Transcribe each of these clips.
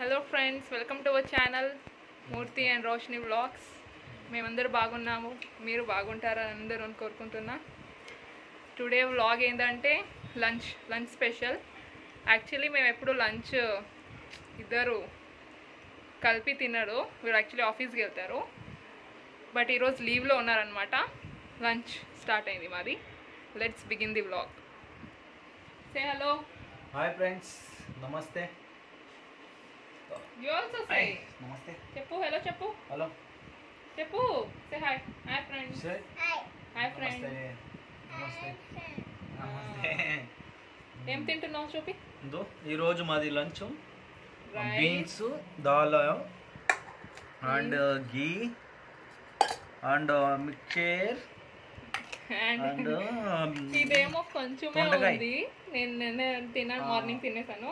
Hello friends welcome to our channel Murthy and Roshini vlogs మేమందరూ బాగున్నాము మీరు బాగుంటారని అందరూ అని కోరుకుంటున్నా టుడే వ్లాగ్ ఏంటంటే లంచ్ లంచ్ స్పెషల్ యాక్చువల్లీ మేము ఎప్పుడు లంచ్ ఇద్దరు కలిపి తినరు వీళ్ళు యాక్చువల్లీ ఆఫీస్కి వెళ్తారు బట్ ఈరోజు లీవ్లో ఉన్నారనమాట లంచ్ స్టార్ట్ అయింది మాది let's begin the vlog say hello hi friends నమస్తే యూ ఆల్సో సే నమస్తే చెప్పు హలో చెప్పు హలో చెప్పు say hi hi friends sir hi friend నమస్తే నమస్తే ఏం తింటున్నావు చూపి ఇదో ఈరోజు మాది lunch Rice. Beans dal and ghee and mixture and and ఇదేమో కొంచెమే దొండకాయ. ఉంది నేను నిన్న తిన్నాను మార్నింగ్ తినేసాను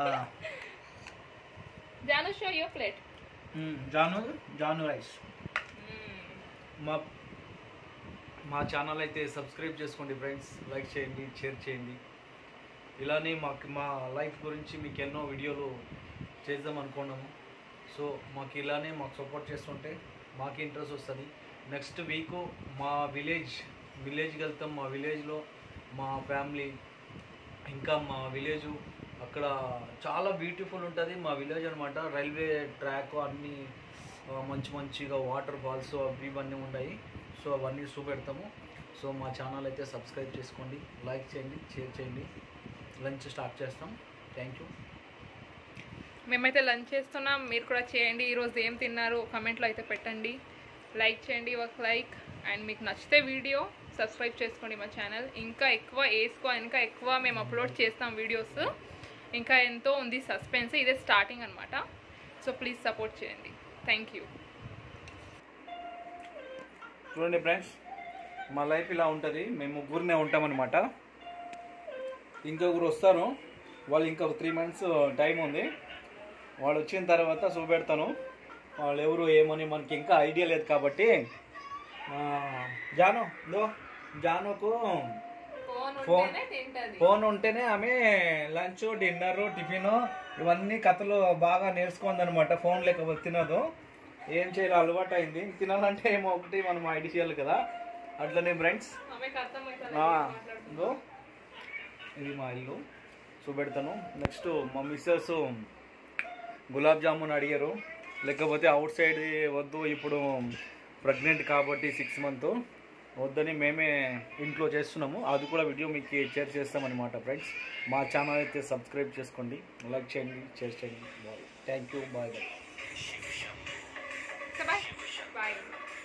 Jaanu show your plate Jaanu Jaanu rice మా మా ఛానల్ అయితే సబ్స్క్రైబ్ చేసుకోండి ఫ్రెండ్స్ లైక్ చేయండి షేర్ చేయండి ఇలానే మాకు మా లైఫ్ గురించి మీకు ఎన్నో వీడియోలు చేద్దాం అనుకున్నాము సో మాకు ఇలానే మాకు సపోర్ట్ చేస్తుంటే మాకు ఇంట్రెస్ట్ వస్తుంది నెక్స్ట్ వీక్ మా విలేజ్ విలేజ్కి వెళ్తాం మా విలేజ్లో మా ఫ్యామిలీ ఇంకా మా విలేజ్ అక్కడ చాలా బ్యూటిఫుల్ ఉంటుంది మా విలేజ్ అనమాట రైల్వే ట్రాక్ అన్నీ ఆ, మంచి మంచిగా వాటర్ ఫాల్స్ అవి ఇవన్నీ ఉన్నాయి సో అవన్నీ చూపెడతాము సో మా ఛానల్ అయితే సబ్స్క్రైబ్ చేసుకోండి లైక్ చేయండి షేర్ చేయండి లంచ్ స్టార్ట్ చేస్తాం థ్యాంక్ యూ మేమైతే లంచ్ చేస్తున్నాం మీరు కూడా చేయండి ఈరోజు ఏం తిన్నారు కమెంట్లో అయితే పెట్టండి లైక్ చేయండి ఒక లైక్ అండ్ మీకు నచ్చితే వీడియో సబ్స్క్రైబ్ చేసుకోండి మా ఛానల్ ఇంకా ఎక్కువ వేసుకో ఇంకా ఎక్కువ మేము అప్లోడ్ చేస్తాం వీడియోస్ ఇంకా ఎంతో ఉంది సస్పెన్స్ ఇదే స్టార్టింగ్ అనమాట సో ప్లీజ్ సపోర్ట్ చేయండి థ్యాంక్ యూ చూడండి ఫ్రెండ్స్ మా లైఫ్ ఇలా ఉంటుంది మేము ముగ్గురునే ఉంటామన్నమాట ఇంకొకరు వస్తారు వాళ్ళు ఇంకొక త్రీ మంత్స్ టైం ఉంది వాళ్ళు వచ్చిన తర్వాత చూపెడతాను వాళ్ళు ఎవరు ఏమని మనకి ఇంకా ఐడియా లేదు కాబట్టి ఆ, జాను లో జానుకు ఫోన్ ఫోన్- ఉంటేనే తింటది ఫోన్ ఉంటేనే ఆమె లంచ్ డిన్నర్ టిఫిన్ ఇవన్నీ కథలు బాగా నేర్చుకుందనమాట ఫోన్ లేకపోతే తినదు ఏం చేయాలి అలవాటు అయింది తినాలంటే ఏమో ఒకటి మనం ఐడి చేయాలి కదా అట్లనే ఫ్రెండ్స్ ఆమెకు అర్థమవుతుంది ఇదో ఇది మా ఇల్లు చూపెడతాను నెక్స్ట్ మా మిస్సెస్ గులాబ్ జామున్ అడిగారు లేకపోతే అవుట్ సైడ్ వద్దు ఇప్పుడు ప్రెగ్నెంట్ కాబట్టి సిక్స్ మంత్ వద్దని మేమే ఇంట్లో చేస్తున్నాము అది కూడా వీడియో మీకు షేర్ చేస్తామన్నమాట ఫ్రెండ్స్ మా ఛానల్ అయితే సబ్స్క్రైబ్ చేసుకోండి లైక్ చేయండి షేర్ చేయండి bye thank you bye bye bye bye